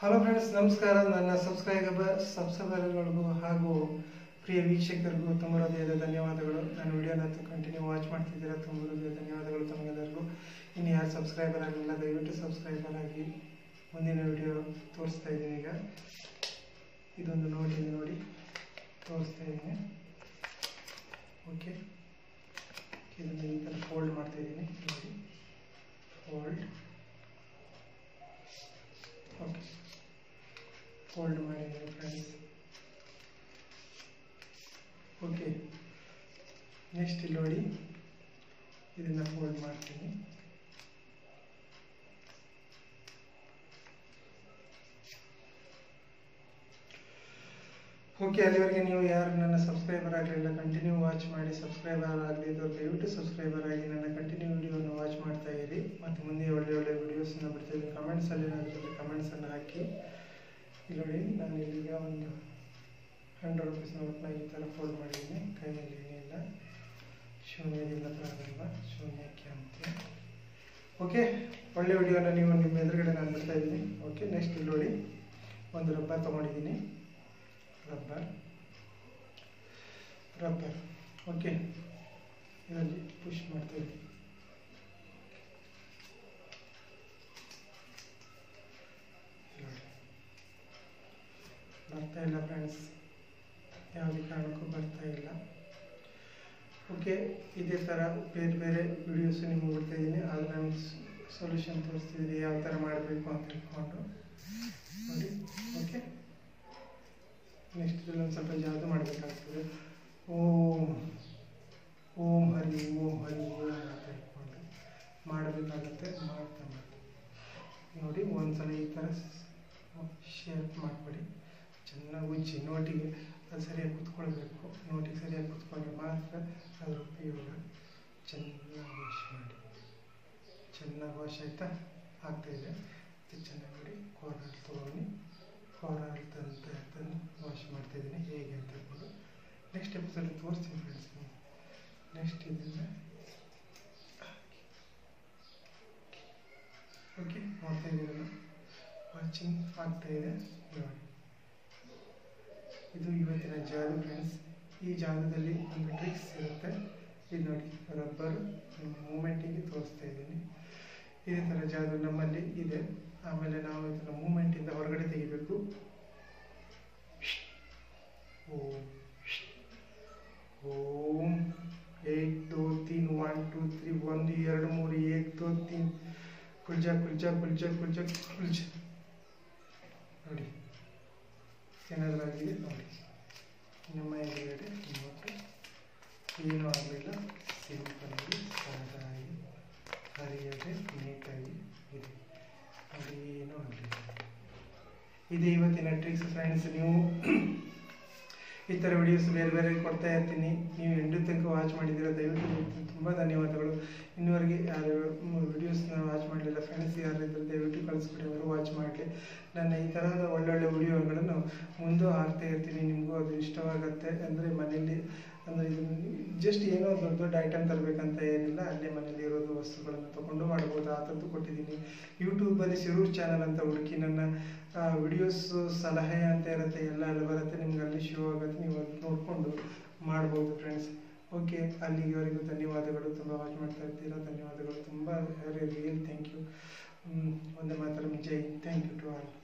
hello friends ನಮಸ್ಕಾರ ನನ್ನ subscriber ಸಬ್ಸ್ಕ್ರೈಬರ್ಗಳಿಗೂ ಹಾಗೂ ಪ್ರಿಯ ವೀಕ್ಷಕರಿಗೂ ತುಂಬ ಹೃದಯದ ಧನ್ಯವಾದಗಳು ನಾನು ವಿಡಿಯೋನ ಕಂಟಿನ್ಯೂ ವಾಚ್ ಮಾಡ್ತಿದ್ದೀರಾ ತುಂಬ ಹೃದಯದ ಧನ್ಯವಾದಗಳು ತಮಗೆಲ್ಲರಿಗೂ ಇನ್ನು ಯಾರು ಸಬ್ಸ್ಕ್ರೈಬರ್ ಆಗಲಿಲ್ಲ ದಯವಿಟ್ಟು ಸಬ್ಸ್ಕ್ರೈಬರ್ ಆಗಿ ಮುಂದಿನ ವಿಡಿಯೋ ತೋರಿಸ್ತಾ ಇದ್ದೀನಿ ಈಗ ಇದೊಂದು ನೋಡಿ ಇದು ನೋಡಿ ತೋರಿಸ್ತಾ ಇದ್ದೀನಿ ಓಕೆ ಇದನ್ನು ಈ ಥರ ಫೋಲ್ಡ್ ಮಾಡ್ತಾ ಇದ್ದೀನಿ ನೋಡಿ ಫೋಲ್ಡ್ ಓಕೆ ಫೋಲ್ಡ್ ಮಾಡಿದ್ದೀನಿ ಫ್ರೆಂಡ್ಸ್ ಓಕೆ ನೆಕ್ಸ್ಟ್ ಇಲ್ಲಿ ನೋಡಿ ಇದನ್ನು ಫೋಲ್ಡ್ ಮಾಡ್ತೀನಿ ಓಕೆ ಅಲ್ಲಿವರೆಗೆ ನೀವು ಯಾರು ನನ್ನ ಸಬ್ಸ್ಕ್ರೈಬರ್ ಆಗಲಿಲ್ಲ ಕಂಟಿನ್ಯೂ ವಾಚ್ ಮಾಡಿ ಸಬ್ಸ್ಕ್ರೈಬರ್ ಆಗಲಿದ್ದವ್ರು ದಯವಿಟ್ಟು ಸಬ್ಸ್ಕ್ರೈಬರ್ ಆಗಿ ನನ್ನ ಕಂಟಿನ್ಯೂ ವಿಡಿಯೋನ ವಾಚ್ ಮಾಡ್ತಾ ಇರಿ ಮತ್ತು ಮುಂದೆ ಒಳ್ಳೆ ಒಳ್ಳೆ ವಿಡಿಯೋಸನ್ನ ಬಿಡ್ತಾ ಇದ್ದೀನಿ ಕಮೆಂಟ್ಸಲ್ಲಿ ಏನಾದರೂ ಕಮೆಂಟ್ಸನ್ನು ಹಾಕಿ ಇಲ್ಲಿ ನೋಡಿ ನಾನು ಇಲ್ಲಿಗ ಒಂದು ಹಂಡ್ರೆಡ್ ರುಪೀಸ್ ನೋಟ್ನ ಈ ಥರ ಫೋಲ್ಡ್ ಮಾಡಿದ್ದೀನಿ ಕೈಯಲ್ಲಿ ಏನಿಲ್ಲ ಶೂನ್ಯದಿಂದ ಪ್ರಾರಂಭ ಶೂನ್ಯಕ್ಕೆ ಅಂತ ಓಕೆ ಒಳ್ಳೆ ವಿಡಿಯೋನ ನೀವು ನಿಮ್ಮ ಎದುರುಗಡೆ ನಾನು ಬಿಡ್ತಾ ಇದ್ದೀನಿ ಓಕೆ ನೆಕ್ಸ್ಟ್ ಇಲ್ಲಿ ನೋಡಿ ಒಂದು ರಬ್ಬರ್ ತೊಗೊಂಡಿದ್ದೀನಿ ರಬ್ಬರ್ ರಬ್ಬರ್ ಓಕೆ ಇದರಲ್ಲಿ ಪುಷ್ ಮಾಡ್ತಾ ಇದ್ದೀನಿ ನೋಡಿ ಬರ್ತಾ ಇಲ್ಲ ಫ್ರೆಂಡ್ಸ್ ಯಾವುದೇ ಕಾರಣಕ್ಕೂ ಬರ್ತಾ ಇಲ್ಲ ಓಕೆ ಇದೇ ಥರ ಬೇರೆ ಬೇರೆ ವಿಡಿಯೋಸ್ ನಿಮ್ಗೆ ಬಿಡ್ತಾ ಇದ್ದೀನಿ ಆದರೆ ನಾನು ಸೊಲ್ಯೂಷನ್ ತೋರಿಸ್ತಿದ್ದೀನಿ ಯಾವ ಥರ ಮಾಡಬೇಕು ಅಂತ ತಿಳ್ಕೊಂಡು ನೋಡಿ ಓಕೆ ನೆಕ್ಸ್ಟ್ ಇದರಲ್ಲಿ ಒಂದು ಸ್ವಲ್ಪ ಜಾದು ಮಾಡಬೇಕಾಗ್ತದೆ ಓಂ ಓಂ ಹರಿ ಓಂ ಹರಿ ಓಂ ಅಂತ ಇಟ್ಕೊಂಡು ಮಾಡಬೇಕಾಗತ್ತೆ ಮಾಡ್ತಾ ಮಾಡ್ತಾ ನೋಡಿ ಒಂದ್ಸಲ ಈ ಥರ ಶೇಪ್ ಮಾಡಿಬಿಡಿ ಚೆನ್ನಾಗಿ ಉಜ್ಜಿ ನೋಟಿಗೆ ಅದು ಸರಿಯಾಗಿ ಕುತ್ಕೊಳ್ಬೇಕು ನೋಟಿಗೆ ಸರಿಯಾಗಿ ಕುತ್ಕೊಂಡ್ರೆ ಮಾತ್ರ ಅದರ ಉಪಯೋಗ ಚೆನ್ನಾಗಿ ವಾಶ್ ಮಾಡಿ ಚೆನ್ನಾಗಿ ವಾಶ್ ಆಯ್ತಾ ಆಗ್ತಾಯಿದೆ ಇದು ಚೆನ್ನಾಗಿ ನೋಡಿ ಕೋರಾಲ್ ತೊಗೊಂಡು ಕೋರಾಲ್ ತಂತ ತಂದು ವಾಶ್ ಮಾಡ್ತಾಯಿದ್ದೀನಿ ಹೇಗೆ ಅಂತ ಹೇಳ್ಕೊಂಡು ನೆಕ್ಸ್ಟ್ ಎಪಿಸೋಡ್ ತೋರಿಸ್ತೀನಿ ಫ್ರೆಂಡ್ಸ್ ನೆಕ್ಸ್ಟ್ ಇದನ್ನು ಓಕೆ ನೋಡ್ತಾ ಇದ್ದೀರಲ್ಲ ವಾಚಿಂಗ್ ಆಗ್ತಾ ಇದೆ ನೋಡಿ ಇದು ಇವತ್ತಿನ ಜಾದು ಫ್ರೆಂಡ್ಸ್ ಈ ಜಾಗದಲ್ಲಿ ಒಂದು ಟ್ರಿಕ್ಸ್ ಇರುತ್ತೆ ಇದು ನೋಡಿ ರಬ್ಬರ್ ಮೂಮೆಂಟಿಗೆ ತೋರಿಸ್ತಾ ಇದ್ದೀನಿ ಇದೇ ಥರ ಜಾದು ನಮ್ಮಲ್ಲಿ ಇದೆ ಆಮೇಲೆ ನಾವು ಇದನ್ನು ಮೂಮೆಂಟಿಂದ ಹೊರಗಡೆ ತೆಗಿಬೇಕು ಓಂ ಓಂ ಏಕ್ ದೋ ತೀನ್ ಒನ್ ಟೂ ತ್ರೀ ಒಂದು ಎರಡು ಮೂರು ಏಕ್ ದೋ ತೀನ್ ಕುಲ್ಜ ಕುಲ್ಜ ಕುಲ್ಜ ಕುಲ್ಜ ಕುಲ್ಜ ನೋಡಿ ಏನಾದರೂ ಆಗಿದೆ ನೋಡಿ ನಿಮ್ಮ ಎದುರುಗಡೆ ನೋಟು ಏನೂ ಆಗಲಿಲ್ಲ ಸಿಂಪಲ್ಲಾಗಿ ಸಾದಾಗಿ ಹರಿಯದೆ ನೀಟಾಗಿ ಇದೆ ನೋಡಿ ಏನೂ ಆಗಲಿಲ್ಲ ಇದು ಇವತ್ತಿನ ಟ್ರಿಕ್ಸ್ ಫ್ರೆಂಡ್ಸ್ ನೀವು ಈ ಥರ ವಿಡಿಯೋಸ್ ಬೇರೆ ಬೇರೆ ಕೊಡ್ತಾ ಇರ್ತೀನಿ ನೀವು ಎಂಟು ತನಕ ವಾಚ್ ಮಾಡಿದ್ದೀರ ದಯವಿಟ್ಟು ತುಂಬ ಧನ್ಯವಾದಗಳು ಇನ್ನುವರೆಗೆ ಯಾರು ವಿಡಿಯೋಸ್ನ ವಾಚ್ ಮಾಡಲಿಲ್ಲ ಫ್ರೆಂಡ್ಸ್ ಯಾರಿದ್ರೆ ದಯವಿಟ್ಟು ಕಳಿಸ್ಬಿಡಿ ಅವರು ವಾಚ್ ಮಾಡಲಿ ನನ್ನ ಈ ಥರದ ಒಳ್ಳೊಳ್ಳೆ ವಿಡಿಯೋಗಳನ್ನು ಮುಂದೆ ಹಾಕ್ತಾ ಇರ್ತೀನಿ ನಿಮಗೂ ಅದು ಇಷ್ಟವಾಗುತ್ತೆ ಅಂದರೆ ಮನೆಯಲ್ಲಿ ಅಂದರೆ ಇದು ಜಸ್ಟ್ ಏನೋ ದೊಡ್ಡ ದೊಡ್ಡ ಐಟಮ್ ತರಬೇಕಂತ ಏನಿಲ್ಲ ಅಲ್ಲೇ ಮನೇಲಿ ಇರೋದು ವಸ್ತುಗಳನ್ನು ತೊಗೊಂಡು ಮಾಡ್ಬೋದು ಆ ಥರದ್ದು ಕೊಟ್ಟಿದ್ದೀನಿ ಯೂಟ್ಯೂಬಲ್ಲಿ ಸಿರೂರ್ ಚಾನಲ್ ಅಂತ ಹುಡುಕಿ ನನ್ನ ವಿಡಿಯೋಸ್ ಸಲಹೆ ಅಂತ ಇರುತ್ತೆ ಎಲ್ಲ ಅಲ್ಲಿ ಬರುತ್ತೆ ನಿಮ್ಗೆ ಅಲ್ಲಿ ಶೋ ಆಗುತ್ತೆ ನೀವು ಅದು ನೋಡಿಕೊಂಡು ಮಾಡ್ಬೋದು ಫ್ರೆಂಡ್ಸ್ ಓಕೆ ಅಲ್ಲಿವರೆಗೂ ಧನ್ಯವಾದಗಳು ತುಂಬ ವಾಚ್ ಮಾಡ್ತಾ ಇರ್ತೀರಾ ಧನ್ಯವಾದಗಳು ತುಂಬ ರಿಯಲ್ ಥ್ಯಾಂಕ್ ಯು ಒಂದೇ ಮಾತ್ರ ಜೈ ಥ್ಯಾಂಕ್ ಯು ಟು ಆಲ್